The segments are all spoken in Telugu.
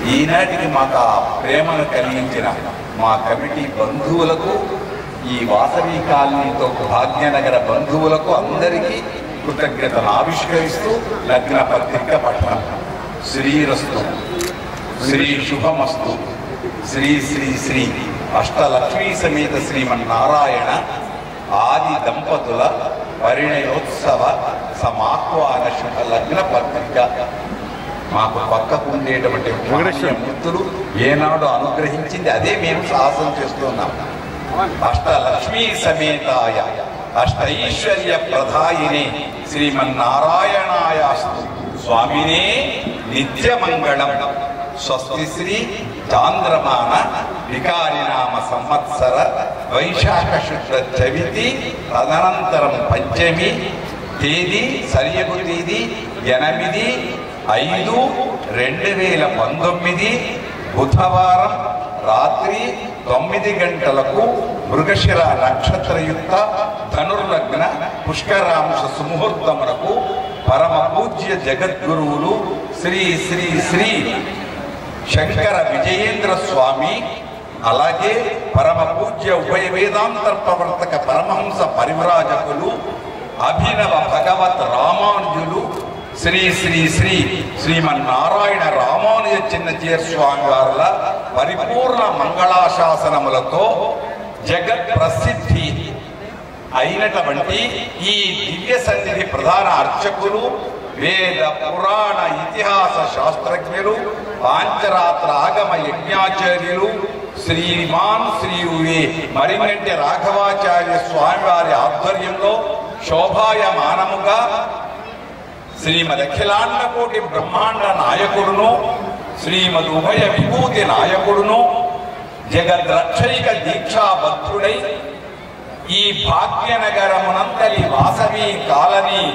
ఈనాటికి మాకు ఆ ప్రేమను కలిగించిన మా కమిటీ బంధువులకు ఈ వాసవి కాలనీతో భాగ్యనగర బంధువులకు అందరికీ కృతజ్ఞతలు ఆవిష్కరిస్తూ లగ్న పత్రిక పఠనం శ్రీరస్తు శ్రీ శుభమస్తు శ్రీ శ్రీ శ్రీ అష్టలక్ష్మీ సమేత శ్రీమన్నారాయణ ఆది దంపతుల పరిణయోత్సవ సమాహ్వాన శుభ లగ్న పత్రిక మాకు పక్కకు ఉండేటువంటి మూర్తులు ఏనాడు అనుగ్రహించింది అదే మేము సాహసం చేస్తున్నాం అష్టలక్ష్మీ సమేతాయ అష్టైశ్వర్య ప్రధాయినే శ్రీమన్నారాయణాయాస్తు స్వామినే నిత్యమంగళం స్వస్తి శ్రీ చాంద్రమాన వికారినామ సంవత్సర వైశాఖ శుద్ధ చవితి తదనంతరం పంచమి తేదీ సరియగు తేదీ ఎనిమిది ఐదు రెండు వేల పంతొమ్మిది బుధవారం రాత్రి తొమ్మిది గంటలకు మృగశిర నక్షత్రయుక్త ధనుర్లగ్న పుష్కరాంశ సుముహూర్తములకు పరమ పూజ్య జగద్గురువులు శ్రీ శ్రీ శ్రీ శంకర విజయేంద్ర స్వామి అలాగే పరమ పూజ్య ఉభయ వేదాంత ప్రవర్తక పరమహంస పరివ్రాజకులు అభినవ భగవత్ రామానుజులు శ్రీ శ్రీ శ్రీ శ్రీమన్నారాయణ రామానుజ చిన్నచీర స్వామి వారుల పరిపూర్ణ మంగళాశాసనములతో జగత్ ప్రసిద్ధి అయినటువంటి ఈ దివ్య సన్నిధి ప్రధాన అర్చకులు వేద పురాణ ఇతిహాస శాస్త్రజ్ఞులు పాంచరాత్ర ఆగమ యజ్ఞాచార్యులు శ్రీమాన్ శ్రీ వే మరిగంటి రాఘవాచార్య స్వామివారి ఆధ్వర్యంలో శోభాయమానముగా శ్రీమద్ అఖిలాండ కోటి బ్రహ్మాండ నాయకుడును శ్రీమద్ ఉభయ విభూతి నాయకుడును జగద్రక్షైక దీక్షాబద్ధుడై ఈ భాగ్యనగరమునంతలి వాసవి కాలనీ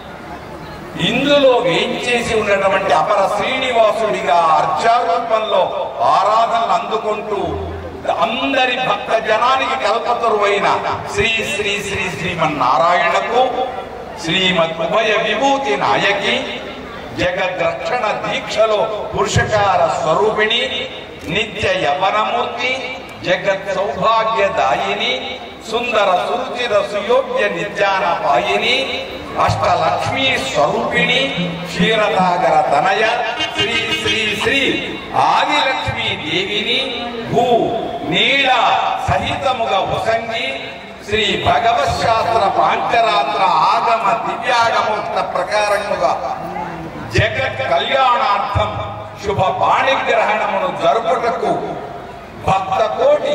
ఇందులో వేంచేసి ఉన్నటువంటి అపర శ్రీనివాసుడిగా అర్చారూపంలో ఆరాధనలు అందుకుంటూ అందరి భక్త జనానికి కల్పతరువైన శ్రీ శ్రీ శ్రీ శ్రీమన్నారాయణకు శ్రీమద్ ఉభయ విభూతి నాయకి జగద్రక్షణ దీక్షలో పురుషకార స్వరూపిణి నిత్య యవనమూర్తి జగత్ సౌభాగ్యదాయిని సుందర సురుచిర సుయోగ్య నిత్యాన పాయిని అష్టలక్ష్మీ స్వరూపిణి క్షీరసాగర తనయ శ్రీ శ్రీ శ్రీ ఆదిలక్ష్మీ దేవిని భూ నీల సహితముగా ఉసంగి శ్రీ భగవత్ శాస్త్ర పాంచరాత్ర ఆగమ దివ్యాగమోక్త ప్రకారముగా జగత్ కళ్యాణార్థం శుభ పాణిగ్రహణమును జరుపుటకు భక్త కోటి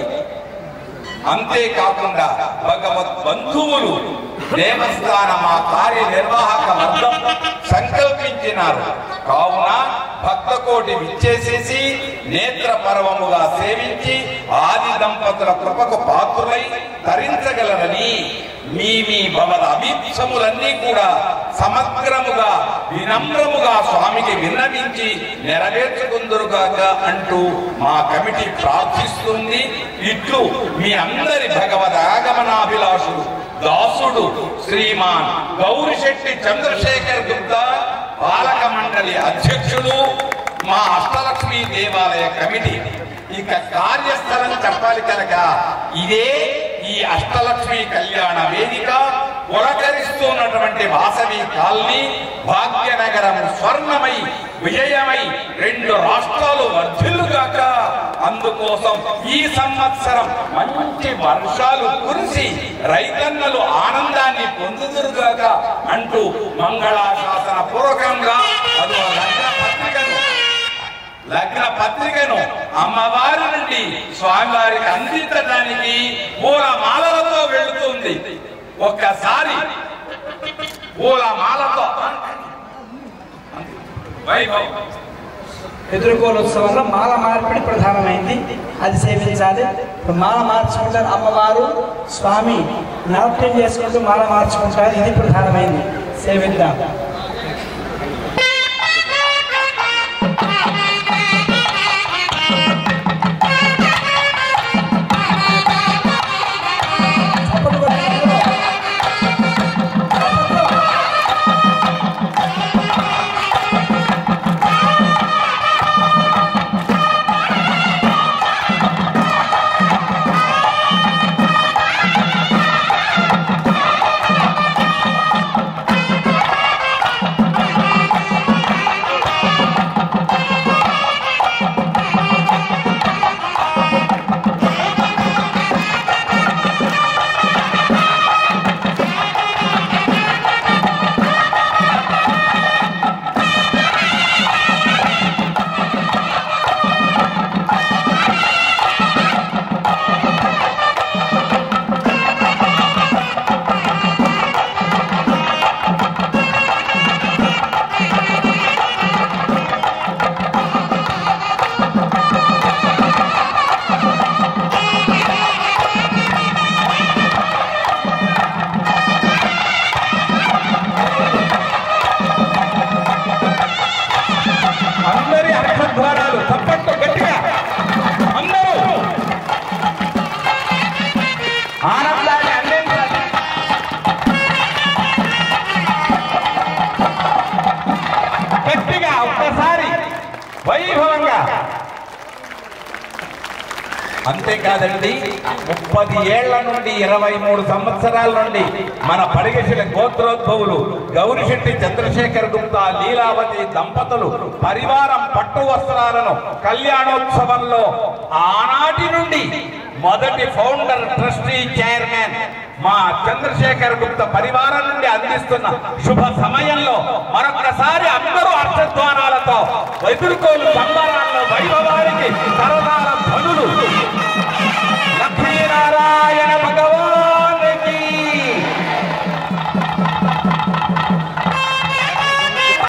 అంతేకాకుండా భగవత్ బంధువులు దేవస్థానం ఆ కార్యనిర్వాహక వర్గం సంకల్పించినారు కావున భక్త కోటి విచ్చేసేసి నేత్ర పర్వముగా సేవించి ఆది దంపతుల కృపకు పాత్రులై తరించగలరని మీ మీ భవద అభీప్సములన్నీ కూడా సమగ్రముగా వినమ్రముగా స్వామికి విన్నవించి నెరవేర్చుకుందరుగాక అంటూ మా కమిటీ ప్రార్థిస్తుంది ఇట్లు మీ అందరి భగవద్ ఆగమనాభిలాషుడు దాసుడు శ్రీమాన్ గౌరిశెట్టి చంద్రశేఖర్ గుప్తా పాలక మండలి అధ్యక్షులు మా అష్టలక్ష్మి దేవాలయ కమిటీ ఇక కార్యస్థలం చెప్పాలి కనుక ఇదే ఈ అష్టలక్ష్మి కళ్యాణ వేదిక పులకరిస్తున్నటువంటి వాసవి కాలనీ భాగ్యనగరం స్వర్ణమై విజయమై రెండు రాష్ట్రాలు వర్ధిల్లుగాక అందుకోసం ఈ సంవత్సరం మంచి వర్షాలు కురిసి రైతన్నలు ఆనందాన్ని పొందుదురుగాక అంటూ మంగళాశాసన పూర్వకంగా అదో లగ్న పత్రికను లగ్న పత్రికను అమ్మవారి నుండి స్వామివారికి అందించడానికి పూల మాలలతో వెళుతుంది ఒక్కసారి పూల మాలతో వైభవం ఎదుర్కోలోత్సవంలో మాల మార్పిడి ప్రధానమైంది అది సేవించాలి ఇప్పుడు మాల మార్చుకుంటారు అమ్మవారు స్వామి నాట్యం చేసుకుంటూ మాల మార్చుకుంటారు ఇది ప్రధానమైంది సేవిద్దాం చప్పట్లు కొట్టండి. చప్పట్లు. వైభవంగా అంతేకాదండి ముప్పది ఏళ్ల నుండి ఇరవై మూడు సంవత్సరాల నుండి మన పరిగెసిన గోత్రోద్భవులు గౌరిశెట్టి చంద్రశేఖర్ గుప్తా లీలావతి దంపతులు పరివారం పట్టు వస్త్రాలను కళ్యాణోత్సవంలో ఆనాటి నుండి మొదటి ఫౌండర్ ట్రస్టీ చైర్మన్ మా చంద్రశేఖర్ గుప్త పరివారం నుండి అందిస్తున్న శుభ సమయంలో మరొకసారి అందరూ అర్థద్వారాలతో ఎదుర్కోలు సంబరాల్లో వైభవానికి సరదాల ధనులు